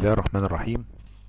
الله الرحمن الرحيم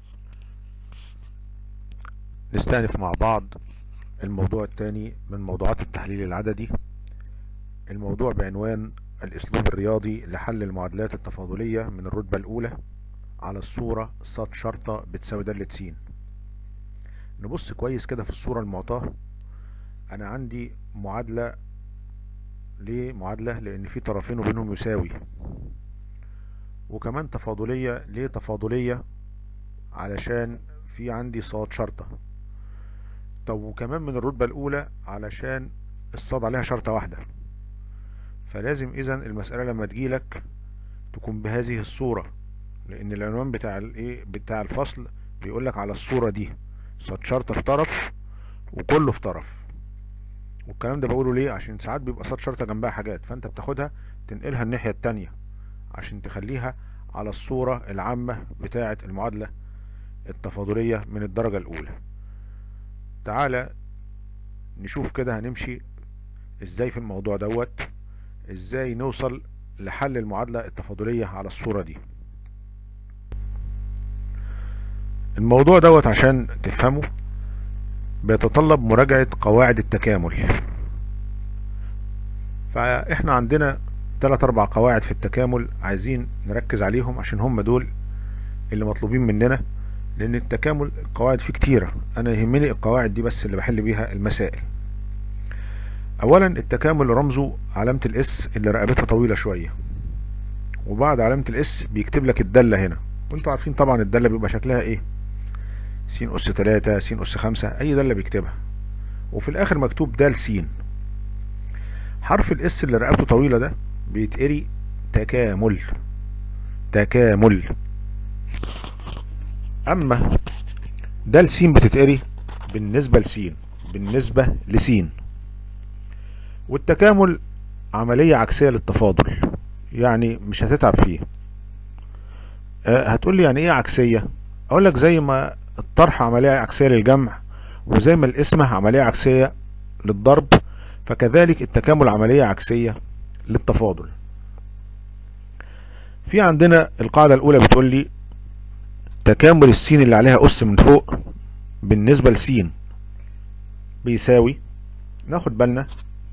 نستأنف مع بعض الموضوع الثاني من موضوعات التحليل العددي الموضوع بعنوان الأسلوب الرياضي لحل المعادلات التفاضلية من الرتبة الأولى على الصورة ص شرطة بتساوي دالة س نبص كويس كده في الصورة المعطاة أنا عندي معادلة ليه معادلة لأن في طرفين وبينهم يساوي وكمان تفاضلية ليه تفاضلية علشان في عندي صاد شرطة طب وكمان من الرتبة الأولى علشان الصاد عليها شرطة واحدة فلازم إذا المسألة لما تجيلك تكون بهذه الصورة لأن العنوان بتاع الإيه بتاع الفصل بيقولك على الصورة دي صاد شرطة في طرف وكله في طرف والكلام ده بقوله ليه عشان ساعات بيبقى صاد شرطة جنبها حاجات فأنت بتاخدها تنقلها الناحية التانية عشان تخليها على الصورة العامة بتاعة المعادلة التفاضلية من الدرجة الأولى تعالى نشوف كده هنمشي ازاي في الموضوع دوت ازاي نوصل لحل المعادلة التفاضلية على الصورة دي الموضوع دوت عشان تفهمه بيتطلب مراجعة قواعد التكامل فاحنا عندنا تلات اربع قواعد في التكامل عايزين نركز عليهم عشان هم دول اللي مطلوبين مننا لان التكامل القواعد فيه كتيرة انا يهمني القواعد دي بس اللي بحل بيها المسائل اولا التكامل رمزه علامة الاس اللي رقبتها طويلة شوية وبعد علامة الاس بيكتب لك الدالة هنا وانتوا عارفين طبعا الدالة بيبقى شكلها ايه س اس تلاتة س اس خمسة اي دالة بيكتبها وفي الاخر مكتوب دال س حرف الاس اللي رقبته طويلة ده بيتقري تكامل تكامل اما دال س بتتقري بالنسبة لسين بالنسبة لسين والتكامل عملية عكسية للتفاضل يعني مش هتتعب فيه أه هتقول لي يعني ايه عكسية اقول لك زي ما الطرح عملية عكسية للجمع وزي ما القسمة عملية عكسية للضرب فكذلك التكامل عملية عكسية للتفاضل في عندنا القاعدة الأولى بتقول لي تكامل السين اللي عليها أس من فوق بالنسبة لسين بيساوي ناخد بالنا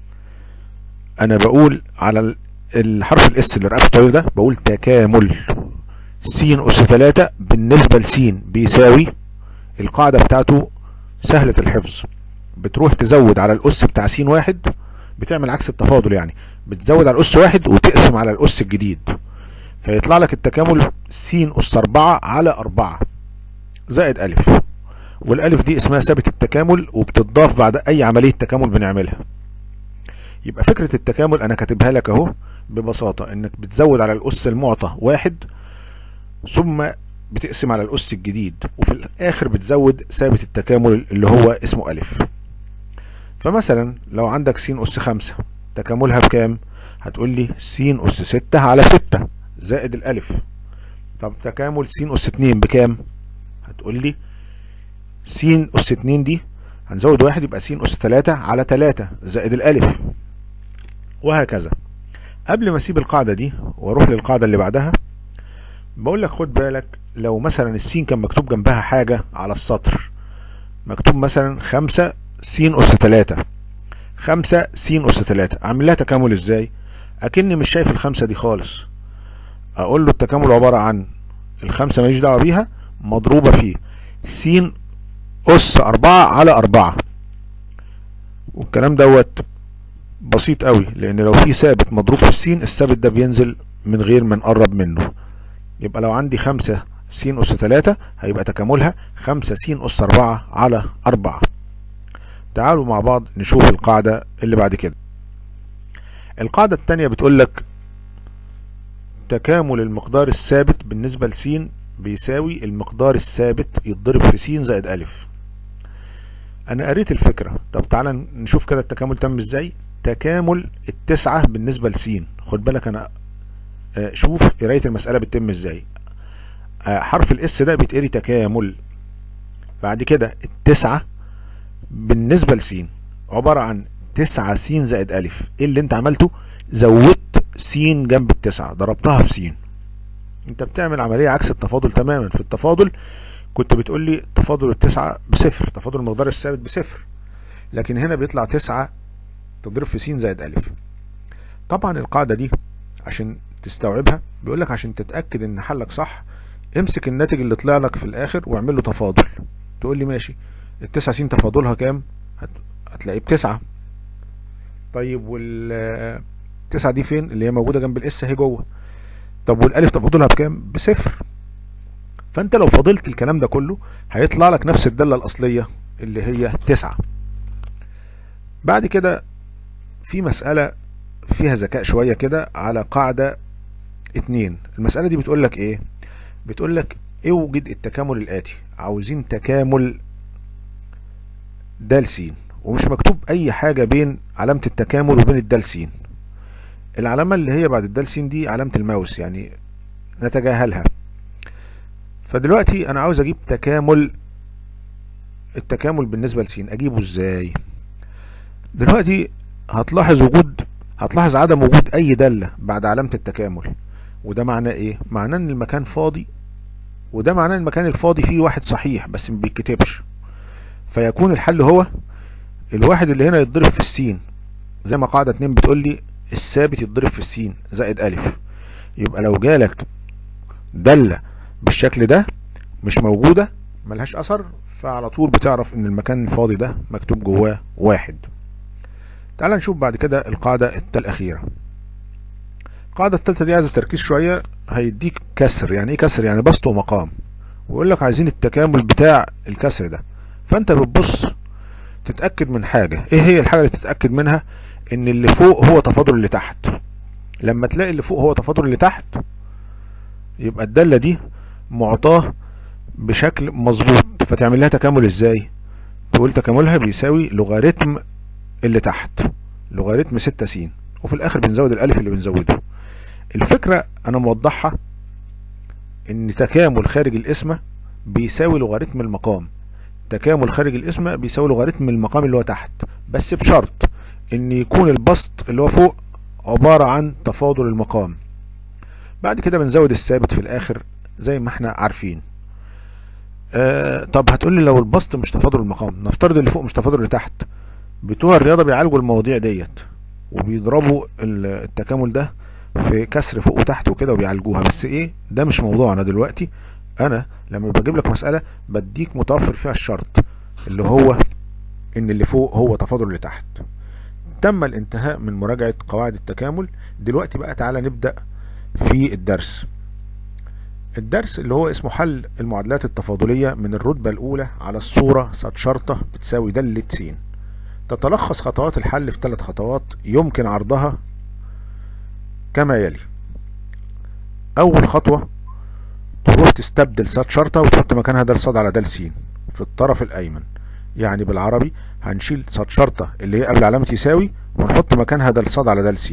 أنا بقول على الحرف الإس اللي رقبته طويل ده بقول تكامل س أس تلاتة بالنسبة لسين بيساوي القاعدة بتاعته سهلة الحفظ بتروح تزود على الأس بتاع س واحد بتعمل عكس التفاضل يعني بتزود على الأس واحد وتقسم على الأس الجديد فيطلع لك التكامل س أس أربعة على أربعة زائد ألف والألف دي اسمها ثابت التكامل وبتضاف بعد أي عملية تكامل بنعملها يبقى فكرة التكامل أنا كاتبها لك أهو ببساطة إنك بتزود على الأس المعطى واحد ثم بتقسم على الأس الجديد وفي الآخر بتزود ثابت التكامل اللي هو اسمه ألف فمثلا لو عندك س أس خمسة تكاملها بكام؟ هتقول لي س أس ستة على ستة زائد الألف طب تكامل س أس اتنين بكام؟ هتقول لي س أس اتنين دي هنزود واحد يبقى س أس تلاتة على تلاتة زائد الألف وهكذا قبل ما اسيب القاعدة دي واروح للقاعدة اللي بعدها بقول لك خد بالك لو مثلا السين كان مكتوب جنبها حاجة على السطر مكتوب مثلا خمسة س أس تلاتة خمسة س أس تلاتة أعمل لها تكامل إزاي؟ أكني مش شايف الخمسة دي خالص أقول له التكامل عبارة عن الخمسة ماليش دعوة بيها مضروبة في س أس أربعة على أربعة والكلام دوت بسيط قوي لأن لو في ثابت مضروب في السين الثابت ده بينزل من غير ما نقرب منه يبقى لو عندي خمسة س أس تلاتة هيبقى تكاملها خمسة س أس أربعة على أربعة تعالوا مع بعض نشوف القاعدة اللي بعد كده القاعدة التانية بتقول لك تكامل المقدار الثابت بالنسبة لس بيساوي المقدار الثابت يتضرب في س زائد ألف أنا قريت الفكرة طب تعالى نشوف كده التكامل تم ازاي تكامل التسعة بالنسبة لس خد بالك أنا شوف قرايه المساله بتتم ازاي حرف الاس ده بيتقري تكامل بعد كده التسعة بالنسبة لسين عبارة عن تسعة س زائد ألف ايه اللي انت عملته زودت س جنب التسعة ضربتها في س انت بتعمل عملية عكس التفاضل تماما في التفاضل كنت بتقول لي تفاضل التسعة بصفر تفاضل المقدار الثابت بصفر لكن هنا بيطلع تسعة تضرب في س زائد ألف طبعا القاعدة دي عشان تستوعبها بيقول لك عشان تتأكد ان حلك صح امسك الناتج اللي طلع لك في الآخر واعمل له تفاضل تقول لي ماشي التسعة س تفاضلها كام هت... هتلاقيه بتسعة طيب وال التسعة دي فين اللي هي موجودة جنب الاس اهي جوه طب والالف تفاضلها بكام بصفر فانت لو فضلت الكلام ده كله هيطلع لك نفس الدالة الاصلية اللي هي تسعة بعد كده في مسألة فيها ذكاء شوية كده على قاعدة اتنين المسألة دي بتقول لك ايه بتقول لك اوجد التكامل الاتي عاوزين تكامل د س ومش مكتوب اي حاجة بين علامة التكامل وبين الدال س العلامة اللي هي بعد الدال س دي علامة الماوس يعني نتجاهلها فدلوقتي انا عاوز اجيب تكامل التكامل بالنسبة لس اجيبه ازاي دلوقتي هتلاحظ وجود هتلاحظ عدم وجود اي دالة بعد علامة التكامل وده معناه ايه معناه ان المكان فاضي وده معناه ان المكان الفاضي فيه واحد صحيح بس ما بيتكتبش فيكون الحل هو الواحد اللي هنا يتضرب في السين زي ما قاعدة اتنين بتقول لي الثابت يتضرب في السين زائد ألف يبقى لو جالك دالة بالشكل ده مش موجودة ملهاش أثر فعلى طول بتعرف إن المكان الفاضي ده مكتوب جواه واحد تعال نشوف بعد كده القاعدة الأخيرة القاعدة التالتة دي عايزة تركيز شوية هيديك كسر يعني ايه كسر يعني بسط ومقام ويقول لك عايزين التكامل بتاع الكسر ده فانت بتبص تتأكد من حاجة ايه هي الحاجة اللي تتأكد منها ان اللي فوق هو تفاضل اللي تحت لما تلاقي اللي فوق هو تفاضل اللي تحت يبقى الدالة دي معطاه بشكل مظبوط فتعمل لها تكامل ازاي تقول تكاملها بيساوي لوغاريتم اللي تحت لوغاريتم 6 س وفي الاخر بنزود الالف اللي بنزوده الفكرة انا موضحها ان تكامل خارج القسمة بيساوي لوغاريتم المقام تكامل خارج القسمة بيساوي لوغاريتم المقام اللي هو تحت بس بشرط ان يكون البسط اللي هو فوق عبارة عن تفاضل المقام بعد كده بنزود الثابت في الاخر زي ما احنا عارفين آه طب هتقول لي لو البسط مش تفاضل المقام نفترض اللي فوق مش تفاضل اللي تحت بتوع الرياضة بيعالجوا المواضيع ديت وبيضربوا التكامل ده في كسر فوق وتحت وكده وبيعالجوها بس ايه ده مش موضوعنا دلوقتي انا لما بجيب لك مسألة بديك متوفر فيها الشرط اللي هو ان اللي فوق هو تفاضل اللي تحت تم الانتهاء من مراجعة قواعد التكامل دلوقتي بقى تعالى نبدأ في الدرس الدرس اللي هو اسمه حل المعادلات التفاضلية من الرتبة الأولى على الصورة سات شرطة بتساوي دالة س تتلخص خطوات الحل في ثلاث خطوات يمكن عرضها كما يلي أول خطوة تروح تستبدل سات شرطة وتحط مكانها دال صاد على دال س في الطرف الأيمن يعني بالعربي هنشيل سات شرطة اللي هي قبل علامة يساوي ونحط مكانها دال صاد على دال س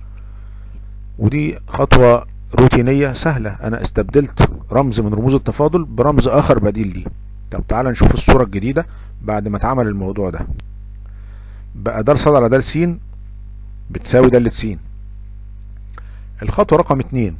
ودي خطوة روتينية سهلة أنا استبدلت رمز من رموز التفاضل برمز آخر بديل ليه طب تعالى نشوف الصورة الجديدة بعد ما اتعمل الموضوع ده بقى دال صاد على دال س بتساوي دالة س الخطوة رقم اتنين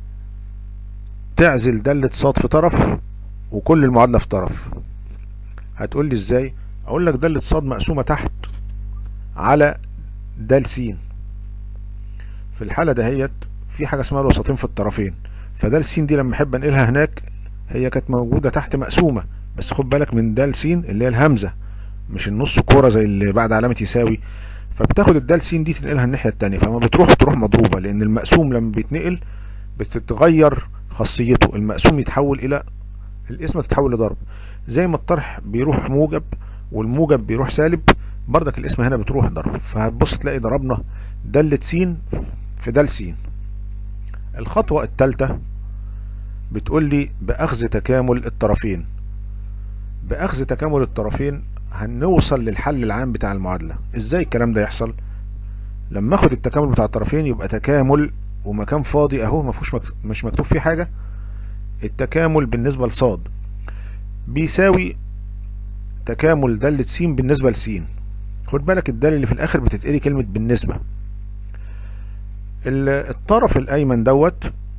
تعزل دالة صاد في طرف وكل المعادلة في طرف هتقول لي ازاي اقول لك دالة صاد مقسومة تحت على دال س في الحالة دهيت في حاجة اسمها الوسطين في الطرفين فدال س دي لما احب انقلها هناك هي كانت موجودة تحت مقسومة بس خد بالك من دال س اللي هي الهمزة مش النص كورة زي اللي بعد علامة يساوي فبتاخد الدال س دي تنقلها الناحية التانية فما بتروح بتروح مضروبة لان المقسوم لما بيتنقل بتتغير خاصيته المقسوم يتحول الى القسمة تتحول لضرب زي ما الطرح بيروح موجب والموجب بيروح سالب بردك القسمة هنا بتروح ضرب فهتبص تلاقي ضربنا دالة س في دال س الخطوة الثالثة بتقول لي بأخذ تكامل الطرفين بأخذ تكامل الطرفين هنوصل للحل العام بتاع المعادلة ازاي الكلام ده يحصل لما اخد التكامل بتاع الطرفين يبقى تكامل ومكان فاضي اهو ما فيهوش مك... مش مكتوب فيه حاجة التكامل بالنسبة لصاد بيساوي تكامل دالة س بالنسبة لس خد بالك الدال اللي في الاخر بتتقري كلمة بالنسبة الطرف الايمن دوت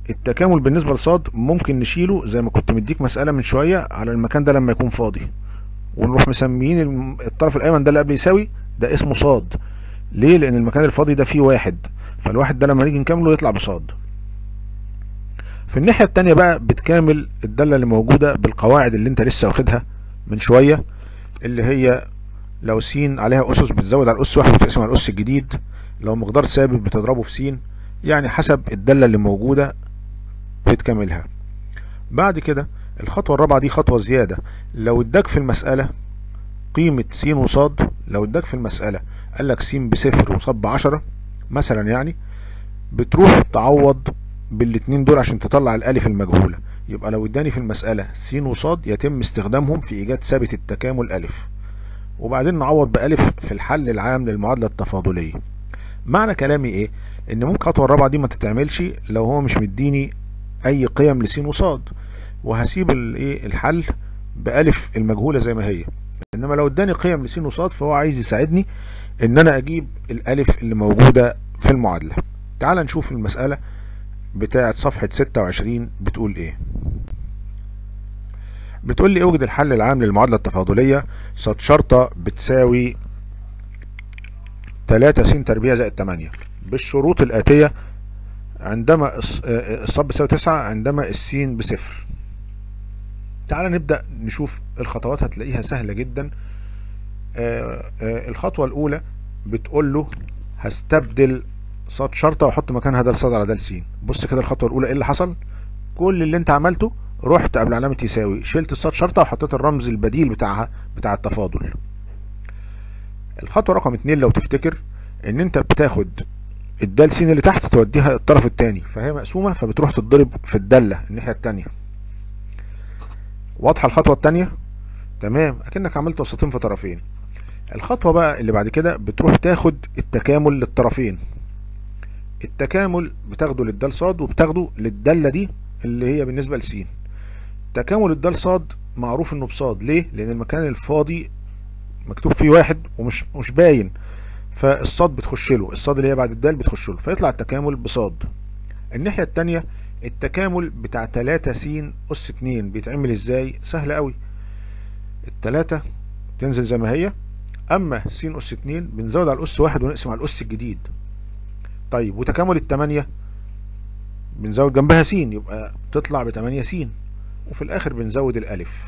التكامل بالنسبة لصاد ممكن نشيله زي ما كنت مديك مسألة من شوية على المكان ده لما يكون فاضي ونروح مسميين الم- الطرف الأيمن ده اللي قبل يساوي ده اسمه صاد ليه؟ لأن المكان الفاضي ده فيه واحد فالواحد ده لما نيجي نكمله يطلع بصاد في الناحية التانية بقى بتكامل الدالة اللي موجودة بالقواعد اللي انت لسه واخدها من شوية اللي هي لو س عليها أسس بتزود على الأس واحد وتقسم على الأس الجديد لو مقدار ثابت بتضربه في س يعني حسب الدالة اللي موجودة بتكملها بعد كده الخطوة الرابعة دي خطوة زيادة لو اداك في المسألة قيمة س وصاد لو اداك في المسألة قال لك س بصفر وصاد بعشرة مثلا يعني بتروح تعوض بالاتنين دول عشان تطلع الألف المجهولة يبقى لو اداني في المسألة س وصاد يتم استخدامهم في إيجاد ثابت التكامل ألف وبعدين نعوض بألف في الحل العام للمعادلة التفاضلية معنى كلامي ايه ان ممكن الخطوة الرابعة دي ما تتعملش لو هو مش مديني اي قيم لس وصاد وهسيب الايه الحل بألف المجهولة زي ما هي انما لو اداني قيم لس وصاد فهو عايز يساعدني ان انا اجيب الالف اللي موجودة في المعادلة تعال نشوف المسألة بتاعة صفحة 26 بتقول ايه بتقول لي اوجد الحل العام للمعادلة التفاضلية صاد شرطة بتساوي 3 س تربيع زائد 8 بالشروط الآتية عندما الص- آه، الصاد بيساوي 9 عندما السين بصفر تعال نبدأ نشوف الخطوات هتلاقيها سهلة جدا آه، آه، الخطوة الأولى بتقول له هستبدل صاد شرطة واحط مكانها دال صاد على دال س بص كده الخطوة الأولى ايه اللي حصل كل اللي انت عملته رحت قبل علامة يساوي شلت الصاد شرطة وحطيت الرمز البديل بتاعها بتاع التفاضل الخطوة رقم اتنين لو تفتكر ان انت بتاخد الدال س اللي تحت توديها الطرف التاني فهي مقسومة فبتروح تتضرب في الدالة الناحية التانية واضحة الخطوة التانية تمام اكنك عملت وسطين في طرفين الخطوة بقى اللي بعد كده بتروح تاخد التكامل للطرفين التكامل بتاخده للدال صاد وبتاخده للدالة دي اللي هي بالنسبة لسين تكامل الدال صاد معروف انه بصاد ليه لان المكان الفاضي مكتوب فيه واحد ومش مش باين فالصاد بتخش له الصاد اللي هي بعد الدال بتخش له فيطلع التكامل بصاد الناحية التانية التكامل بتاع 3 س أس 2 بيتعمل ازاي سهل قوي التلاتة تنزل زي ما هي اما س أس 2 بنزود على الأس واحد ونقسم على الأس الجديد طيب وتكامل التمانية بنزود جنبها س يبقى تطلع بتمانية س وفي الآخر بنزود الألف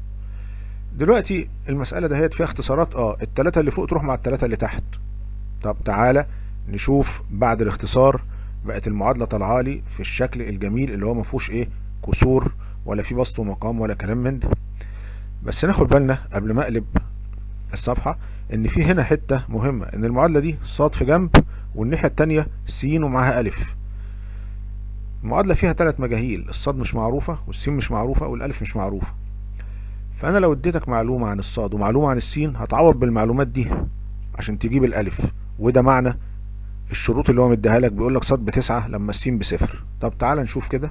دلوقتي المسألة دهيت فيها اختصارات اه التلاتة اللي فوق تروح مع التلاتة اللي تحت طب تعالى نشوف بعد الاختصار بقت المعادلة طالعه لي في الشكل الجميل اللي هو ما فيهوش ايه كسور ولا في بسط ومقام ولا كلام من ده بس ناخد بالنا قبل ما اقلب الصفحة ان في هنا حتة مهمة ان المعادلة دي صاد في جنب والناحية التانية س ومعاها ألف المعادلة فيها ثلاث مجاهيل الصاد مش معروفة والسين مش معروفة والألف مش معروفة فأنا لو اديتك معلومة عن الصاد ومعلومة عن السين هتعوض بالمعلومات دي عشان تجيب الألف وده معنى الشروط اللي هو مديها لك بيقول لك صاد بتسعة لما السين بصفر طب تعال نشوف كده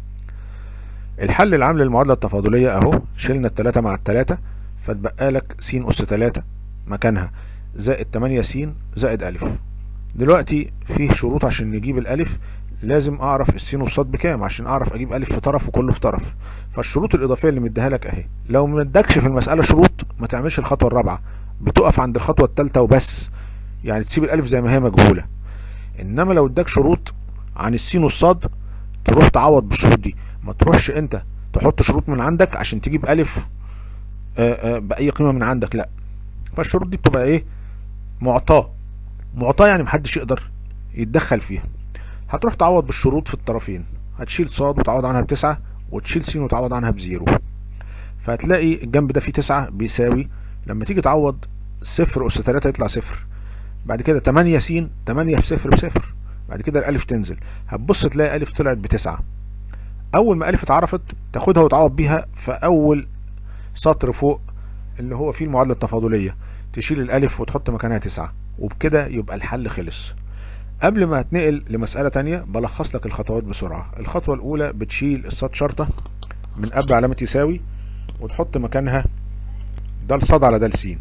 الحل العام للمعادلة التفاضلية اهو شلنا التلاتة مع التلاتة فتبقى لك س أس تلاتة مكانها زائد تمانية س زائد ألف دلوقتي فيه شروط عشان نجيب الألف لازم أعرف السين والصاد بكام عشان أعرف أجيب ألف في طرف وكله في طرف فالشروط الإضافية اللي مديها لك أهي لو ما ادكش في المسألة شروط ما تعملش الخطوة الرابعة بتقف عند الخطوة التالتة وبس يعني تسيب الألف زي ما هي مجهولة إنما لو اداك شروط عن السين والصاد تروح تعوض بالشروط دي ما تروحش أنت تحط شروط من عندك عشان تجيب ألف آآ آآ بأي قيمة من عندك لا فالشروط دي بتبقى إيه معطاة معطاة يعني محدش يقدر يتدخل فيها هتروح تعوض بالشروط في الطرفين هتشيل صاد وتعوض عنها بتسعة وتشيل س وتعوض عنها بزيرو فهتلاقي الجنب ده فيه تسعة بيساوي لما تيجي تعوض صفر أس تلاتة يطلع صفر بعد كده تمانية س تمانية في صفر بصفر بعد كده الألف تنزل هتبص تلاقي ألف طلعت بتسعة أول ما ألف اتعرفت تاخدها وتعوض بيها في أول سطر فوق اللي هو فيه المعادلة التفاضلية تشيل الألف وتحط مكانها تسعة وبكده يبقى الحل خلص قبل ما هتنقل لمسألة تانية بلخص لك الخطوات بسرعة الخطوة الأولى بتشيل الصاد شرطة من قبل علامة يساوي وتحط مكانها د صاد على د س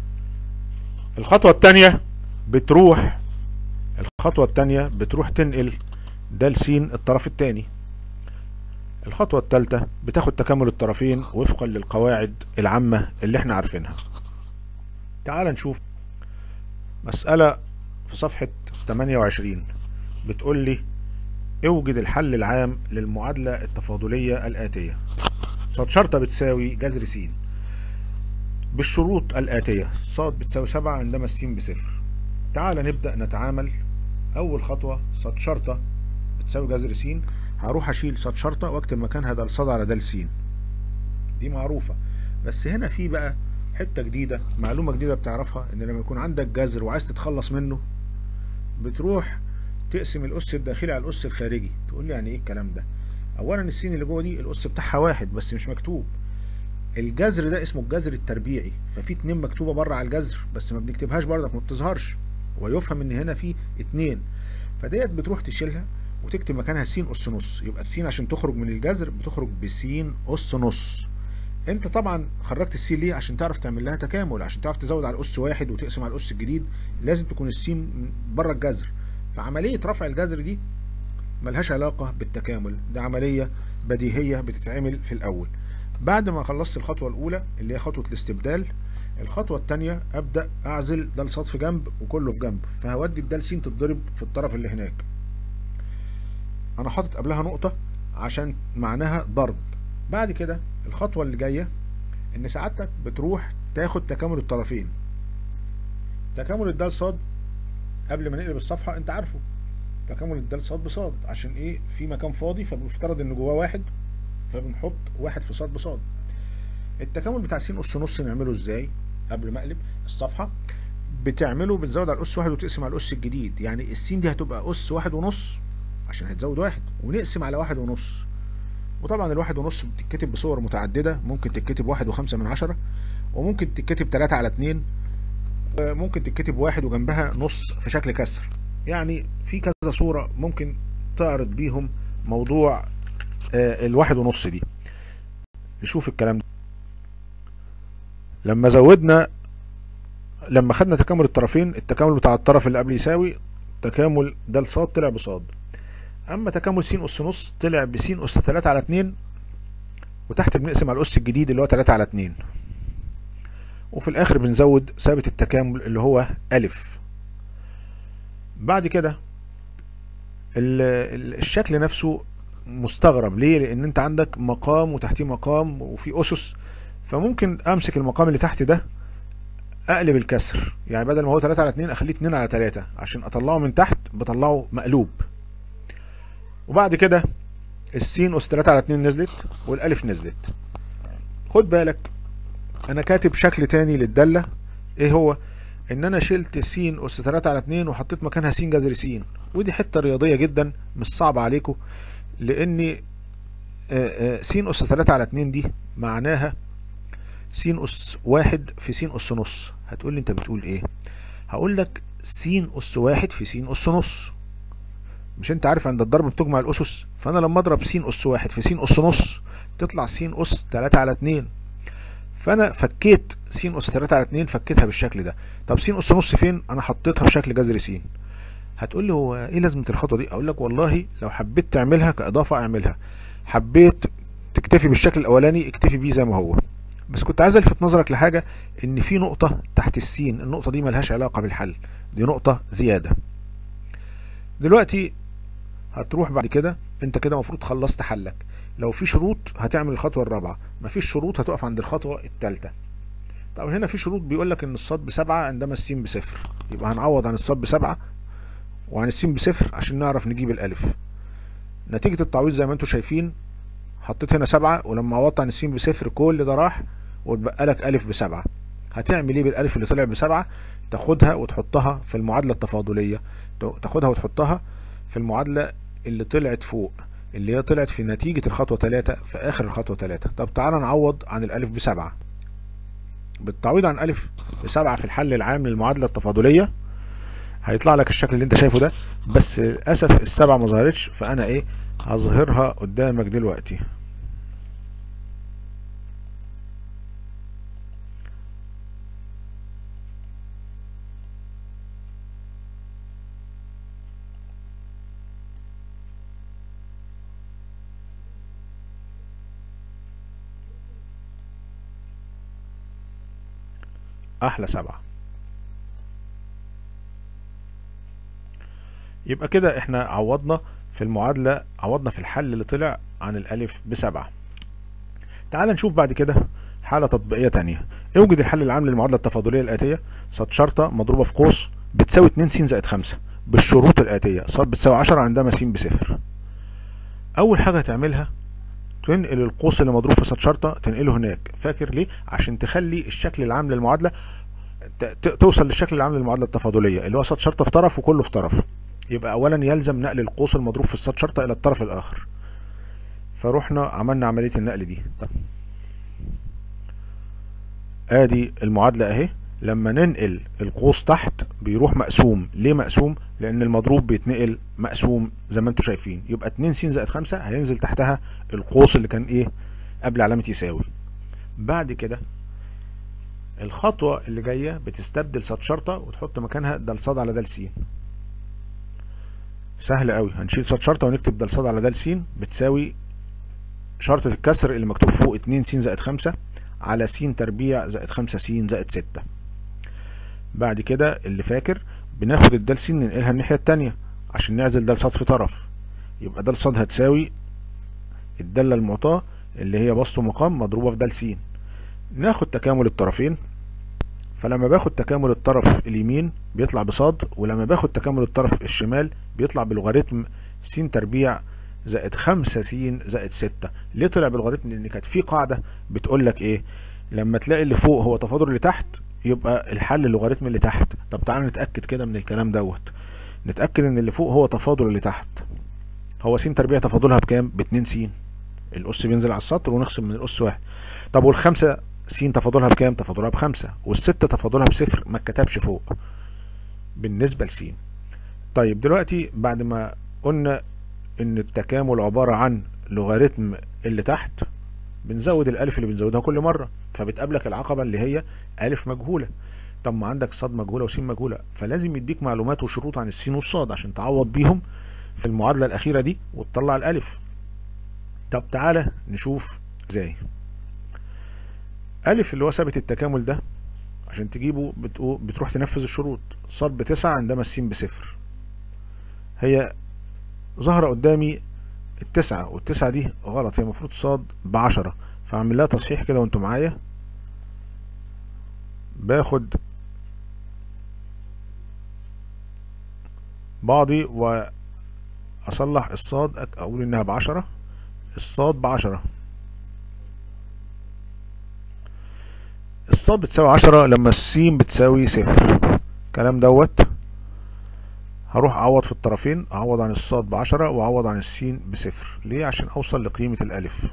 الخطوة التانية بتروح الخطوة التانية بتروح تنقل د س الطرف التاني الخطوة الثالثة بتاخد تكامل الطرفين وفقا للقواعد العامة اللي احنا عارفينها تعال نشوف مسألة في صفحة 28 بتقول لي اوجد الحل العام للمعادلة التفاضلية الآتية صاد شرطة بتساوي جذر س بالشروط الآتية صاد بتساوي سبعة عندما س بصفر تعال نبدأ نتعامل أول خطوة صاد شرطة بتساوي جذر س هروح أشيل صاد شرطة وأكتب مكانها د صاد على د س دي معروفة بس هنا في بقى حتة جديدة معلومة جديدة بتعرفها إن لما يكون عندك جذر وعايز تتخلص منه بتروح تقسم الأس الداخلي على الأس الخارجي تقول لي يعني إيه الكلام ده أولا السين اللي جوه دي الأس بتاعها واحد بس مش مكتوب الجذر ده اسمه الجذر التربيعي ففي اتنين مكتوبة بره على الجذر بس ما بنكتبهاش برضك ما بتظهرش ويفهم ان هنا في اتنين فديت بتروح تشيلها وتكتب مكانها س اس نص يبقى السين عشان تخرج من الجذر بتخرج بس اس نص انت طبعا خرجت السين ليه عشان تعرف تعمل لها تكامل عشان تعرف تزود على الاس واحد وتقسم على الاس الجديد لازم تكون السين بره الجذر فعمليه رفع الجذر دي ملهاش علاقه بالتكامل ده عمليه بديهيه بتتعمل في الاول بعد ما خلصت الخطوه الاولى اللي هي خطوه الاستبدال الخطوه الثانيه ابدا اعزل ده صاد في جنب وكله في جنب فهودي الدال س تتضرب في الطرف اللي هناك انا حاطط قبلها نقطه عشان معناها ضرب بعد كده الخطوه اللي جايه ان سعادتك بتروح تاخد تكامل الطرفين تكامل الدال صاد قبل ما نقلب الصفحه انت عارفه تكامل الدال صاد بصاد عشان ايه في مكان فاضي فبنفترض ان جواه واحد فبنحط واحد في صاد بصاد التكامل بتاع س اس نص نعمله ازاي قبل ما اقلب الصفحه بتعمله بتزود على الاس واحد وتقسم على الاس الجديد يعني السين دي هتبقى اس واحد ونص عشان هتزود واحد ونقسم على واحد ونص وطبعا الواحد ونص بتتكتب بصور متعدده ممكن تتكتب واحد وخمسة من عشرة وممكن تتكتب تلاتة على اتنين ممكن تتكتب واحد وجنبها نص في شكل كسر يعني في كذا صورة ممكن تعرض بيهم موضوع الواحد ونص دي نشوف الكلام ده لما زودنا لما خدنا تكامل الطرفين التكامل بتاع الطرف اللي قبل يساوي تكامل د صاد طلع بصاد اما تكامل س اس نص طلع بس اس 3 على 2 وتحت بنقسم على الاس الجديد اللي هو 3 على 2 وفي الاخر بنزود ثابت التكامل اللي هو الف بعد كده الشكل نفسه مستغرب ليه لان انت عندك مقام وتحتيه مقام وفي اسس فممكن امسك المقام اللي تحت ده اقلب الكسر يعني بدل ما هو 3 على 2 اخليه 2 على 3 عشان اطلعه من تحت بطلعه مقلوب وبعد كده السين اس 3 على 2 نزلت والالف نزلت خد بالك انا كاتب شكل تاني للداله ايه هو ان انا شلت س اس 3 على 2 وحطيت مكانها س جذر س ودي حته رياضيه جدا مش صعبه عليكم لان س اس 3 على 2 دي معناها س اس واحد في س اس نص هتقول لي انت بتقول ايه هقول لك س اس واحد في س اس نص مش انت عارف عند الضرب بتجمع الاسس فانا لما اضرب س اس واحد في س اس نص تطلع س اس 3 على 2 فانا فكيت س اس 3 على 2 فكيتها بالشكل ده طب س اس نص فين انا حطيتها في شكل جذر س هتقول لي هو ايه لازمه الخطوه دي اقول لك والله لو حبيت تعملها كاضافه اعملها حبيت تكتفي بالشكل الاولاني اكتفي بيه زي ما هو بس كنت عايز الفت نظرك لحاجه ان في نقطه تحت السين النقطه دي ملهاش علاقه بالحل دي نقطه زياده دلوقتي هتروح بعد كده انت كده المفروض خلصت حلك لو في شروط هتعمل الخطوه الرابعه مفيش شروط هتقف عند الخطوه الثالثه طب هنا في شروط بيقول لك ان الصاد بسبعة عندما السين بصفر يبقى هنعوض عن الصاد بسبعة وعن السين بصفر عشان نعرف نجيب الالف نتيجة التعويض زي ما انتم شايفين حطيت هنا سبعة ولما عوضت عن السين بصفر كل ده راح واتبقى لك الف بسبعة هتعمل ايه بالالف اللي طلع بسبعة تاخدها وتحطها في المعادلة التفاضلية تاخدها وتحطها في المعادلة اللي طلعت فوق اللي هي طلعت في نتيجة الخطوة 3 في آخر الخطوة 3 طب تعالى نعوض عن الألف بسبعة بالتعويض عن ألف بسبعة في الحل العام للمعادلة التفاضلية هيطلع لك الشكل اللي انت شايفه ده بس للأسف السبعة ما ظهرتش فأنا ايه هظهرها قدامك دلوقتي احلى سبعة يبقى كده احنا عوضنا في المعادلة عوضنا في الحل اللي طلع عن الالف بسبعة تعال نشوف بعد كده حالة تطبيقية تانية اوجد الحل العام للمعادلة التفاضلية الآتية ص شرطة مضروبة في قوس بتساوي 2 س زائد 5 بالشروط الآتية ص بتساوي 10 عندما س بصفر أول حاجة هتعملها تنقل القوس اللي مضروب في ص شرطة تنقله هناك فاكر ليه؟ عشان تخلي الشكل العام للمعادلة توصل للشكل العام للمعادلة التفاضلية اللي هو ص شرطة في طرف وكله في طرف يبقى أولا يلزم نقل القوس المضروب في الص شرطة إلى الطرف الآخر فروحنا عملنا عملية النقل دي طب. ادي المعادلة اهي لما ننقل القوس تحت بيروح مقسوم ليه مقسوم لان المضروب بيتنقل مقسوم زي ما انتم شايفين يبقى 2 س زائد 5 هينزل تحتها القوس اللي كان ايه قبل علامة يساوي بعد كده الخطوة اللي جاية بتستبدل صاد شرطة وتحط مكانها د ص على د س سهل قوي هنشيل صاد شرطة ونكتب د ص على د س بتساوي شرطة الكسر اللي مكتوب فوق 2 س زائد 5 على س تربيع زائد 5 س زائد 6 بعد كده اللي فاكر بناخد الدال س ننقلها الناحية التانية عشان نعزل دال ص في طرف يبقى دال ص هتساوي الدالة المعطاة اللي هي بسط مقام مضروبة في دال س ناخد تكامل الطرفين فلما باخد تكامل الطرف اليمين بيطلع بصاد ولما باخد تكامل الطرف الشمال بيطلع بلوغاريتم س تربيع زائد خمسة س زائد ستة ليه طلع بالغاريتم لان كانت في قاعدة بتقول لك ايه لما تلاقي اللي فوق هو تفاضل اللي تحت يبقى الحل اللوغاريتم اللي تحت طب تعالى نتأكد كده من الكلام دوت نتأكد ان اللي فوق هو تفاضل اللي تحت هو س تربيع تفاضلها بكام باتنين س الأس بينزل على السطر ونخصم من الأس واحد طب والخمسة س تفاضلها بكام تفاضلها بخمسة والستة تفاضلها بصفر ما اتكتبش فوق بالنسبة لس طيب دلوقتي بعد ما قلنا ان التكامل عبارة عن لوغاريتم اللي تحت بنزود الالف اللي بنزودها كل مرة فبتقابلك العقبة اللي هي الف مجهولة طب ما عندك صاد مجهولة وسين مجهولة فلازم يديك معلومات وشروط عن السين والصاد عشان تعوض بيهم في المعادلة الأخيرة دي وتطلع الألف طب تعالى نشوف ازاي ألف اللي هو ثابت التكامل ده عشان تجيبه بتروح تنفذ الشروط صاد بتسعة عندما السين بصفر هي ظهر قدامي التسعة والتسعة دي غلط هي المفروض صاد بعشرة فاعمل لها تصحيح كده وانتوا معايا باخد بعضي واصلح الصاد اقول انها بعشرة الصاد بعشرة الصاد بتساوي عشرة لما السين بتساوي صفر الكلام دوت هروح اعوض في الطرفين اعوض عن الصاد بعشرة واعوض عن السين بصفر ليه عشان اوصل لقيمة الالف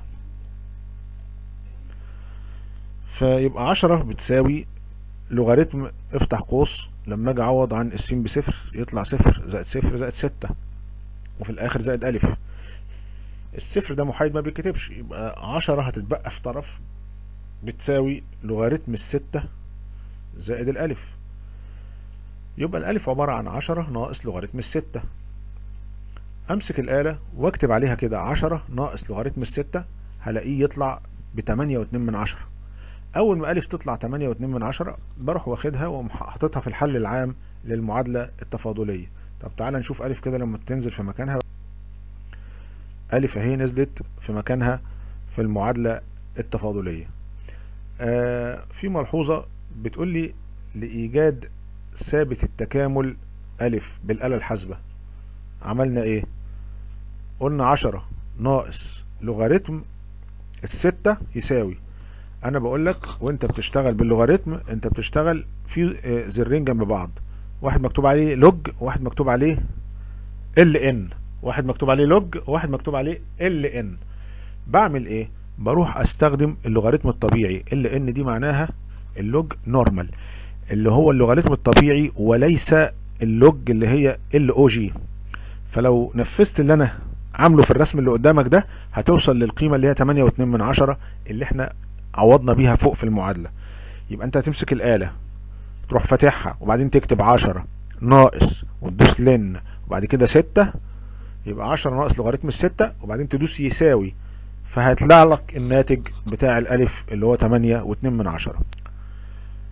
فيبقى عشرة بتساوي لوغاريتم افتح قوس لما اجي اعوض عن السين بصفر يطلع صفر زائد صفر زائد ستة وفي الاخر زائد الف الصفر ده محايد ما بيتكتبش يبقى عشرة هتتبقى في طرف بتساوي لوغاريتم الستة زائد الالف يبقى الالف عبارة عن عشرة ناقص لوغاريتم الستة امسك الآلة واكتب عليها كده عشرة ناقص لوغاريتم الستة هلاقيه يطلع بتمانية واتنين من عشرة اول ما الف تطلع تمانية واتنين من عشرة بروح واخدها وحاططها في الحل العام للمعادلة التفاضلية طب تعالى نشوف الف كده لما تنزل في مكانها الف اهي نزلت في مكانها في المعادلة التفاضلية آه في ملحوظة بتقول لي لإيجاد ثابت التكامل ألف بالآلة الحاسبة عملنا إيه؟ قلنا عشرة ناقص لوغاريتم الستة يساوي أنا بقول لك وأنت بتشتغل باللوغاريتم أنت بتشتغل في زرين جنب بعض واحد مكتوب عليه لوج وواحد مكتوب عليه ال ان واحد مكتوب عليه لوج وواحد مكتوب عليه ال ان بعمل ايه بروح استخدم اللوغاريتم الطبيعي ال ان دي معناها اللوج نورمال اللي هو اللوغاريتم الطبيعي وليس اللوج اللي هي ال او جي فلو نفذت اللي انا عامله في الرسم اللي قدامك ده هتوصل للقيمه اللي هي 8.2 من عشرة اللي احنا عوضنا بيها فوق في المعادله يبقى انت هتمسك الاله تروح فاتحها وبعدين تكتب 10 ناقص وتدوس لن وبعد كده 6 يبقى 10 ناقص لوغاريتم الستة وبعدين تدوس يساوي فهيطلع لك الناتج بتاع الالف اللي هو 8 و2 من عشرة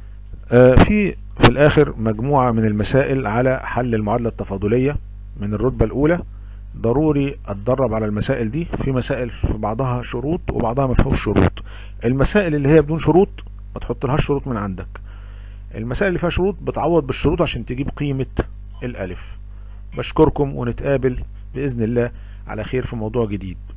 آه في في الاخر مجموعة من المسائل على حل المعادلة التفاضلية من الرتبة الاولى ضروري اتدرب على المسائل دي في مسائل في بعضها شروط وبعضها ما فيهوش شروط المسائل اللي هي بدون شروط ما تحط لهاش شروط من عندك المسائل اللي فيها شروط بتعوض بالشروط عشان تجيب قيمة الالف بشكركم ونتقابل بإذن الله على خير في موضوع جديد